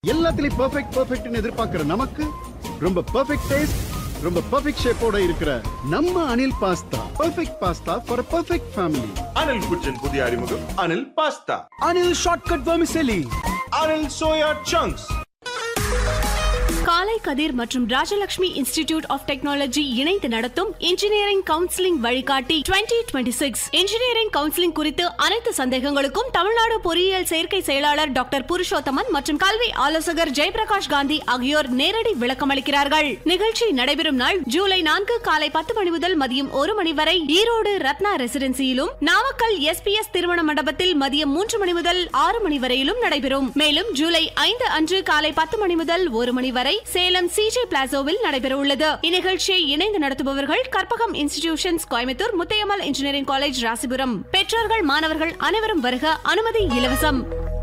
எல்லாத்துலயும் பெர்ஃபெக்ட் பெர்ஃபெக்ட்னு எதிர்பார்க்கிற நமக்கு ரொம்ப பெர்ஃபெக்ட் டேஸ்ட் ரொம்ப பெர்ஃபெக்ட் ஷேப்போட இருக்கிற நம்ம Anil pasta perfect pasta for perfect family Anil kitchen புதிய அறிமுகம் Anil pasta Anil shortcut vermicelli Anil soya chunks காலை கதிர் மற்றும் ராஜலட்சுமி இன்ஸ்டிடியூட் ஆஃப் டெக்னாலஜி இணைந்து நடத்தும் இன்ஜினியரிங் கவுன்சிலிங் வழிகாட்டி 2026 சிக்ஸ் இன்ஜினியரிங் கவுன்சிலிங் குறித்து அனைத்து சந்தேகங்களுக்கும் தமிழ்நாடு பொறியியல் சேர்க்கை செயலாளர் டாக்டர் புருஷோத்தமன் மற்றும் கல்வி ஆலோசகர் ஜெயபிரகாஷ் காந்தி ஆகியோர் நேரடி விளக்கமளிக்கிறார்கள் நிகழ்ச்சி நடைபெறும் நாள் ஜூலை நான்கு காலை பத்து மணி முதல் மதியம் ஒரு மணி வரை ஈரோடு ரத்னா ரெசிடென்சியிலும் நாமக்கல் எஸ்பிஎஸ் திருமண மண்டபத்தில் மதியம் மூன்று மணி முதல் ஆறு மணி வரையிலும் நடைபெறும் மேலும் ஜூலை ஐந்து அன்று காலை பத்து மணி முதல் ஒரு மணி வரை சேலம் சிஜே பிளாசோவில் நடைபெற உள்ளது இந்நிகழ்ச்சியை இணைந்து நடத்துபவர்கள் Karpagam institutions Coimbatore Muthayammal engineering college Rasipuram பெற்றோர்கள் மாணவர்கள் அனைவரும் வருக அனுமதி இலவசம்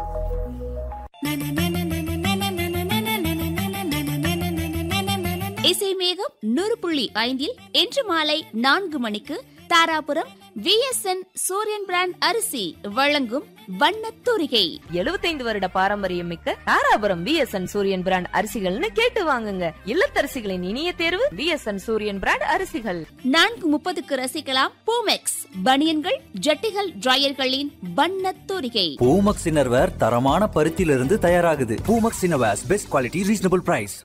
இசை மேகம் நூறு புள்ளி ஐந்தில் இன்று மாலை நான்கு மணிக்கு தாராபுரம் விஎஸ்என் சூரியன் பிராண்ட் அரிசி வழங்கும் வண்ணத் தூரிகை 75 வருட பாரம்பரியம் மிக்க தாராபுரம் பிஎஸ்என் சூரியன் பிராண்ட் அரிசிகள்னு கேட்டு வாங்குங்க இல்லத்தரசிகளின் இனிய தேர்வு பிஎஸ்என் சூரியன் பிராண்ட் அரிசிகள் நான்கு முப்பதுக்கு ரசிக்கலாம் பூமெக்ஸ் பனியன்கள் ஜட்டிகள் டிரையர்களின் வண்ணத் தூரிகை பூமக்ஸ் இன்னர்வேர் தரமான பருத்தியிலிருந்து தயாராகுது Poomex innerwears best quality reasonable price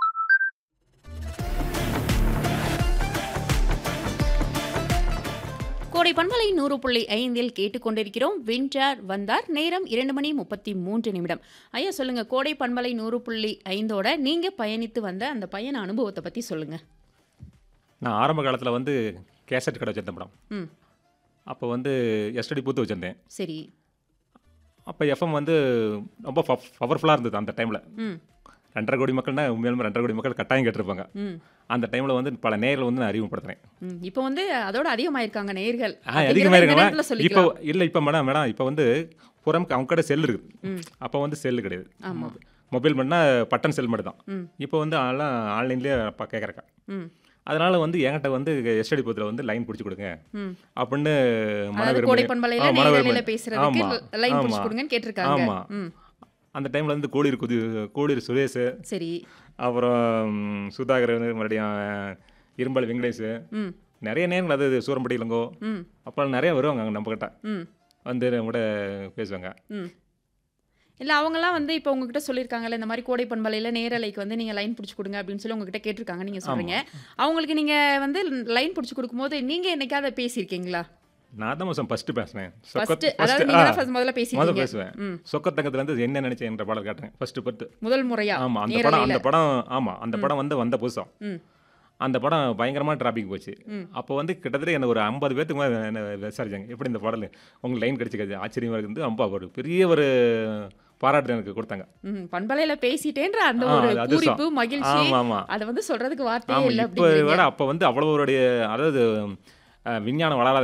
கோடை பண்பலை நூறு புள்ளி ஐந்தில் கேட்டுக்கொண்டிருக்கிறோம் வின்டர் வந்தார் நேரம் இரண்டு மணி முப்பத்தி மூன்று நிமிடம் ஐயா சொல்லுங்க கோடை பண்பலை நூறு புள்ளி ஐந்தோட நீங்க பயணித்து வந்த அந்த பயண அனுபவத்தை பத்தி சொல்லுங்க நான் ஆரம்ப காலத்தில் வந்து கேசட் கடை வச்சிருந்தேன் மேடம் ம் அப்போ வந்து எஸ்டடி பூத்து வச்சுருந்தேன் சரி அப்போ எஃப்எம் வந்து ரொம்ப பவர்ஃபுல்லாக இருந்தது அந்த டைமில் ம் ரெண்டரை கோடி மக்கள்னா உண்மையிலுமே ரெண்டரை கோடி மக்கள் கட்டாயம் கேட்டிருப்பாங்க ம் அந்த டைமில் வந்து பல நேரில் வந்து நான் அறிமுகப்படுத்துறேன் ம் இப்போ வந்து அதோட அதிகமாயிருக்காங்க நேர்கள் ஆ அதிகமாக நேரத்துல இருக்குங்களா இப்போ சொல்லிக்கலாம் இல்லை இப்போ மேடம் மேடம் இப்போ வந்து புறம் அவங்க கடை செல் இருக்குது ம். அப்போ வந்து செல்லு கிடையாது ஆமா. மொபைல் பண்ணால் பட்டன் செல் மட்டும் தான் ம் இப்போ வந்து எல்லாம் ஆன்லைன்லேயே கேட்குறக்கா ம் அதனால வந்து என்கிட்ட வந்து எஸ்டடி பூத்தில் வந்து லைன் பிடிச்சி கொடுங்க ம் அப்படின்னு மன அதாவது விரும்பி- கோடை பண்பலையில ஆ, மன நேரலையில விரும்பி- பேசுறதுக்கு ஆமா, லைன் பிடிச்சு ஆமா. கொடுங்கன்னு கேட்டிருக்காங்க ஆமா. ம் அந்த டைமில் வந்து கோடிர் குதி கோடிர் சுரேஷ் சரி அப்புறம் சுதாகர் மறுபடியும் இரும்பல் வெங்கடேஷ் ம் நிறைய நேரங்கள் அது சூரம்பட்டி இளங்கோ ம் அப்போ நிறைய வருவாங்க அங்கே நம்ம கிட்ட ம் வந்து நம்ம கூட பேசுவாங்க ம் இல்லை அவங்கெல்லாம் வந்து இப்போ உங்ககிட்ட சொல்லியிருக்காங்கல்ல இந்த மாதிரி கோடை பண்பலையில் நேரலைக்கு வந்து நீங்கள் லைன் பிடிச்சி கொடுங்க அப்படின்னு சொல்லி உங்ககிட்ட கேட்டிருக்காங்க நீங்கள் சொல்கிறீங்க அவங்களுக்கு நீங்கள் வந்து லைன் பிடிச்சி கொடுக்கும்போது நீங்கள் என்னைக்காவது பேசியிருக்கீங்களா நான் தான் மோசம் ஃபஸ்ட்டு பேசினேன் ஃபர்ஸ்ட் அதாவது நீங்கள் தான் first முதல்ல முதல்ல பேசியிருக்கீங்க பேசுவேன் ம் சொக்கத்தங்கத்துலேருந்து என்ன நினைச்சேன் என்ற பாடல் கேட்டேன் ஃபர்ஸ்ட் பட்டு முதல் முறையா ஆமாம் அந்த படம் அந்த நேரலையில் படம் ஆமாம் அந்த படம் வந்து வந்த புதுசம் ம் அந்த படம் பயங்கரமாக டிராபிக் போச்சு ம். அப்போ வந்து கிட்டத்தட்ட என்ன ஒரு ஐம்பது பேத்துக்கு மேலே என்ன விசாரிச்சாங்க எப்படி இந்த பாடல் உங்களுக்கு லைன் கிடைச்சிக்காது ஆச்சரியமாக இருக்குது ரொம்ப ஒரு பெரிய ஒரு பாராட்டு எனக்கு கொடுத்தாங்க ம் பண்பலையில் பேசிட்டேன்ற அந்த ஆ, ஒரு அது அதிர்ஷ்டம். பூரிப்பு மகிழ்ச்சி ஆமா ஆமா அதை வந்து சொல்றதுக்கு வார்த்தையே ஆமா இல்லை இப்போ அப்படிங்கிறீங்க விட அப்போ வந்து அவ்வளோ ஒரு அதாவது அஹ், விஞ்ஞானம் வளராத